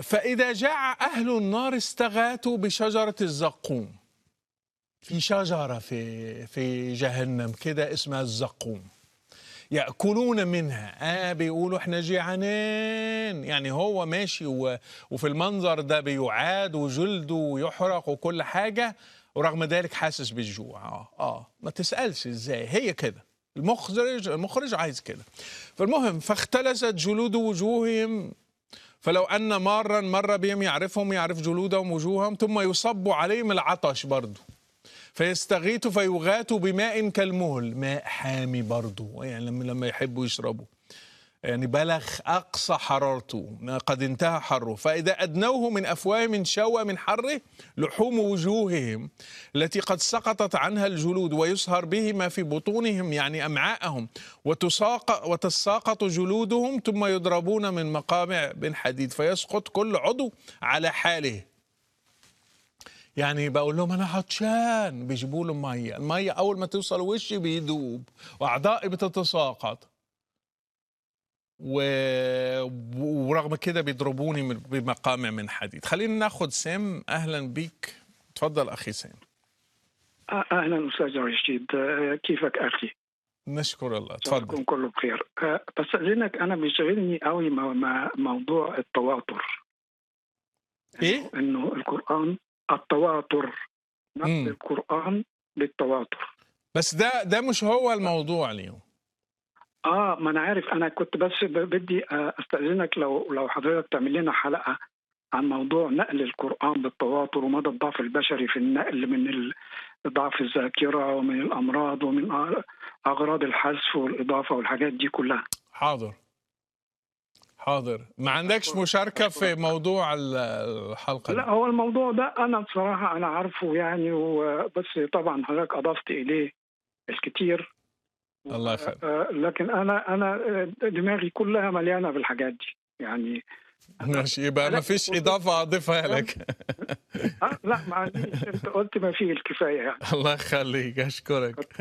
فإذا جاع أهل النار استغاثوا بشجرة الزقوم في شجرة في في جهنم كده اسمها الزقوم يأكلون منها آه بيقولوا احنا جيعانين يعني هو ماشي و... وفي المنظر ده بيعاد وجلده يحرق وكل حاجة ورغم ذلك حاسس بالجوع اه اه ما تسألش ازاي هي كده المخرج المخرج عايز كده فالمهم فاختلست جلود وجوههم فلو أن مارا مر بهم يعرفهم يعرف جلودهم وجوههم ثم يصب عليهم العطش برضه فيستغيثوا فيغاثوا بماء كالمهل ماء حامي برضه يعني لما لما يحبوا يشربوا يعني بلغ أقصى حرارته قد انتهى حره فإذا أدنوه من أفواههم انشوى من حره لحوم وجوههم التي قد سقطت عنها الجلود ويسهر به ما في بطونهم يعني أمعاءهم وتساق وتساقط جلودهم ثم يضربون من مقامع من حديد فيسقط كل عضو على حاله يعني بقول لهم انا عطشان بيجيبوا له ميه الميه اول ما توصل وشي بيدوب واعضائي بتتساقط و... ورغم كده بيضربوني من- بمقامع من حديد خلينا ناخد سام اهلا بيك تفضل اخي سام اهلا استاذ رشيد آه، كيفك اخي؟ نشكر الله تفضل تفضل كله بخير آه، بس اذنك انا بيشغلني قوي مو- مع موضوع التواتر ايه انه القران التواتر نقل مم. القران بالتواتر بس ده ده مش هو الموضوع اليوم اه ما انا عارف انا كنت بس ب- بدي آه، استاذنك لو لو حضرتك تعمل لنا حلقه عن موضوع نقل القران بالتواتر ومدى الضعف البشري في النقل من ال- ضعف الذاكره ومن الامراض ومن أ- اغراض الحذف والاضافه والحاجات دي كلها حاضر حاضر ما عندكش أشكرك. مشاركة في أشكرك. موضوع ال- الحلقة لا دي هو الموضوع ده انا بصراحه انا عارفه يعني وبس طبعا حضرتك اضفت اليه الكثير الله يخليك آه، لكن انا انا آه، دماغي كلها مليانه بالحاجات دي يعني ماشي يبقى ما لا، فيش بص- إضافة أضيفها لك آه لا معلش انت قلت ما فيه الكفايه يعني الله يخليك أشكرك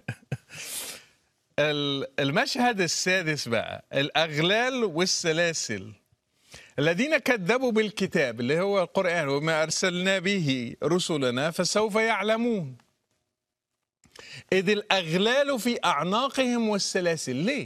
ال- المشهد السادس بقى الأغلال والسلاسل الذين كذبوا بالكتاب اللي هو القرآن وما أرسلنا به رسلنا فسوف يعلمون إذ الأغلال في أعناقهم والسلاسل ليه؟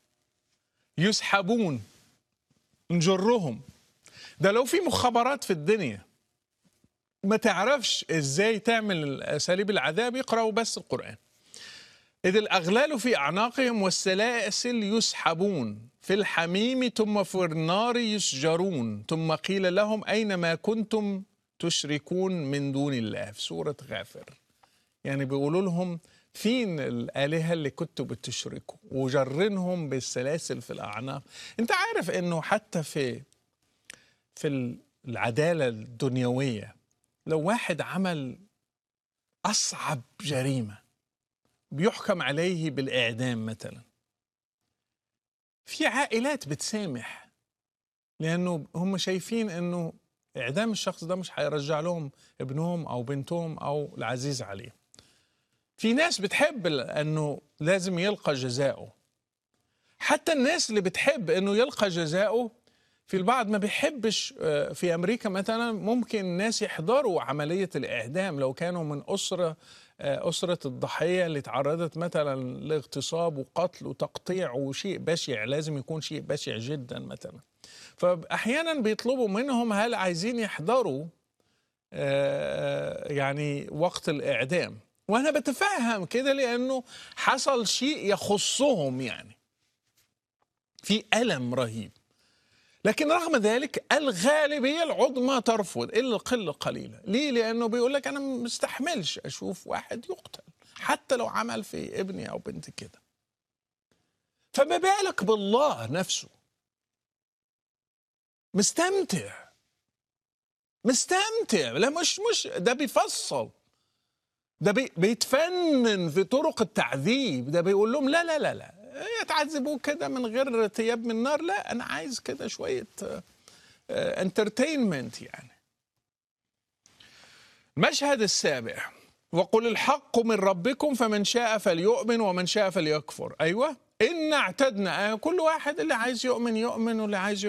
يسحبون نجرهم ده لو في مخابرات في الدنيا ما تعرفش ازاي تعمل اساليب العذاب يقراوا بس القران اذ الاغلال في اعناقهم والسلاسل يسحبون في الحميم ثم في النار يسجرون ثم قيل لهم اين ما كنتم تشركون من دون الله في سوره غافر يعني بيقولوا لهم فين الآلهة اللي كنتوا بتشركوا وجرنهم بالسلاسل في الأعناق أنت عارف أنه حتى في في العدالة الدنيوية لو واحد عمل أصعب جريمة بيحكم عليه بالإعدام مثلا في عائلات بتسامح لأنه هم شايفين أنه إعدام الشخص ده مش هيرجع لهم ابنهم أو بنتهم أو العزيز عليهم في ناس بتحب ال- أنه لازم يلقى جزاؤه حتى الناس اللي بتحب أنه يلقى جزاؤه في البعض ما بيحبش آه، في امريكا مثلا ممكن الناس يحضروا عمليه الاعدام لو كانوا من اسره آه، اسره الضحيه اللي تعرضت مثلا لاغتصاب وقتل وتقطيع وشيء بشع لازم يكون شيء بشع جدا مثلا فاحيانا بيطلبوا منهم هل عايزين يحضروا آه، يعني وقت الاعدام وانا بتفهم كده لانه حصل شيء يخصهم يعني في الم رهيب لكن رغم ذلك الغالبية العظمى ترفض إلا القلة قليلة ليه؟ لأنه بيقول لك أنا ما مستحملش أشوف واحد يقتل حتى لو عمل في ابني أو بنتي كده فما بالك بالله نفسه مستمتع مستمتع لا مش مش ده بيفصل ده بي بيتفنن في طرق التعذيب ده بيقول لهم لا لا لا لا يتعذبوا كده من غير ثياب من نار لا انا عايز كده شويه انترتينمنت يعني المشهد السابع وقل الحق من ربكم فمن شاء فليؤمن ومن شاء فليكفر ايوه ان اعتدنا آه، كل واحد اللي عايز يؤمن يؤمن واللي عايز